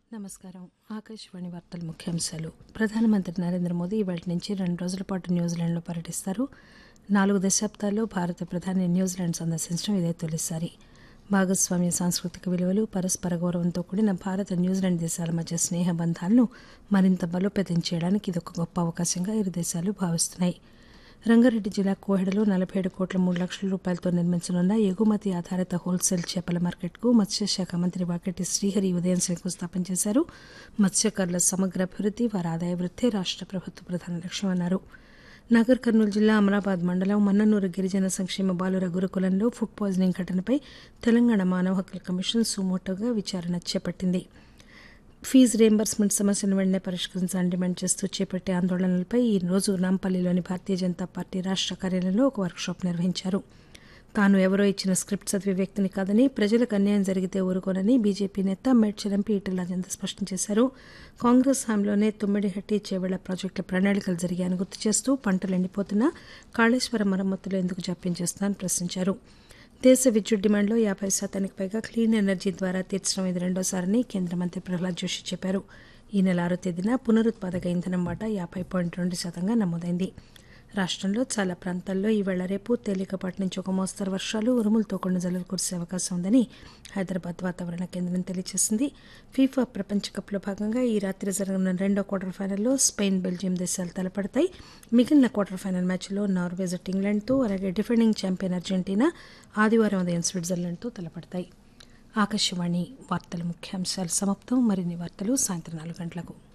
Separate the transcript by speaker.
Speaker 1: నమస్కారం ఆకాశవాణి వార్తల ముఖ్యాంశాలు ప్రధానమంత్రి నరేంద్ర మోదీ ఇవాటి నుంచి రెండు రోజుల పాటు న్యూజిలాండ్లో పర్యటిస్తారు నాలుగు దశాబ్దాల్లో భారత ప్రధాని న్యూజిలాండ్ సందర్శించడం ఇదే తొలిసారి భాగస్వామ్య సాంస్కృతిక విలువలు పరస్పర గౌరవంతో కూడిన భారత న్యూజిలాండ్ దేశాల మధ్య స్నేహ బంధాలను మరింత బలోపేతం చేయడానికి ఇదొక గొప్ప అవకాశంగా ఇరు దేశాలు భావిస్తున్నాయి రంగారెడ్డి జిల్లా కోహెడలో నలభై ఏడు కోట్ల మూడు లక్షల రూపాయలతో నిర్మించనున్న ఎగుమతి ఆధారిత హోల్సేల్ చేపల మార్కెట్కు మత్స్యశాఖ మంత్రి వాకెటి శ్రీహరి ఉదయం శంకుస్థాపన చేశారు మత్స్యకారుల సమగ్ర అభివృద్ది వారి ఆదాయ వృద్ధి రాష్ట ప్రభుత్వ ప్రధాన లక్ష్యమన్నారు నాగర్ కర్నూలు జిల్లా అమరాబాద్ మండలం మన్ననూరు గిరిజన సంక్షేమ బాలుర గురుకులంలో ఫుడ్ పాయిజనింగ్ ఘటనపై తెలంగాణ మానవ హక్కుల కమిషన్ సుమోటోగా విచారణ చేపట్టింది ఫీజు రియంబర్స్మెంట్ సమస్యను వెంటనే పరిష్కరించాలని డిమాండ్ చేస్తూ చేపట్టే ఆందోళనలపై ఈ రోజు నాంపల్లిలోని భారతీయ జనతా పార్టీ రాష్ట కార్యాలయంలో ఒక వర్క్షాప్ నిర్వహించారు తాను ఎవరో ఇచ్చిన స్క్రిప్ట్ చదివే వ్యక్తిని కాదని ప్రజలకు అన్యాయం జరిగితే ఊరుకోనని బీజేపీ నేత మేడ్చల్ ఎంపీ ఈటెల రాజేందర్ స్పష్టం చేశారు కాంగ్రెస్ హామీలోనే తుమ్మిడిహట్టి చేవెళ్ల ప్రాజెక్టుల ప్రణాళికలు జరిగాయని గుర్తు చేస్తూ పంటలు ఎండిపోతున్నా కాళేశ్వరం మరమ్మతులు ఎందుకు జాప్యం చేస్తున్నారని ప్రశ్నించారు దేశ విద్యుత్ డిమాండ్లో యాభై శాతానికి పైగా క్లీన్ ఎనర్జీ ద్వారా తీర్చడం ఇది రెండోసారని కేంద్ర మంత్రి ప్రహ్లాద్ జోషి చెప్పారు ఈ నెల ఆరో తేదీన పునరుత్పాదక ఇంధనం వాటా యాభై పాయింట్ రెండు శాతంగా నమోదైంది రాష్టంలో చాలా ప్రాంతాల్లో ఈవేళ రేపు తేలికపాటి నుంచి ఒక మోస్తరు వర్షాలు ఉరుములతో కొన్ని జల్లులు కురిసే అవకాశం ఉందని హైదరాబాద్ వాతావరణ కేంద్రం తెలియజేసింది ఫీఫా ప్రపంచ కప్లో భాగంగా ఈ రాత్రి జరగనున్న రెండో క్వార్టర్ ఫైనల్లో స్పెయిన్ బెల్జియం దేశాలు తలపడతాయి మిగిలిన క్వార్టర్ ఫైనల్ మ్యాచ్లో నార్వే జట్టు ఇంగ్లాండ్తో అలాగే డిఫెండింగ్ ఛాంపియన్ అర్జెంటీనా ఆదివారం ఉదయం స్విట్జర్లాండ్తో తలపడతాయి ఆకాశవాణి వార్తల ముఖ్యాంశాలు సమాప్తం మరిన్ని వార్తలు సాయంత్రం నాలుగు గంటలకు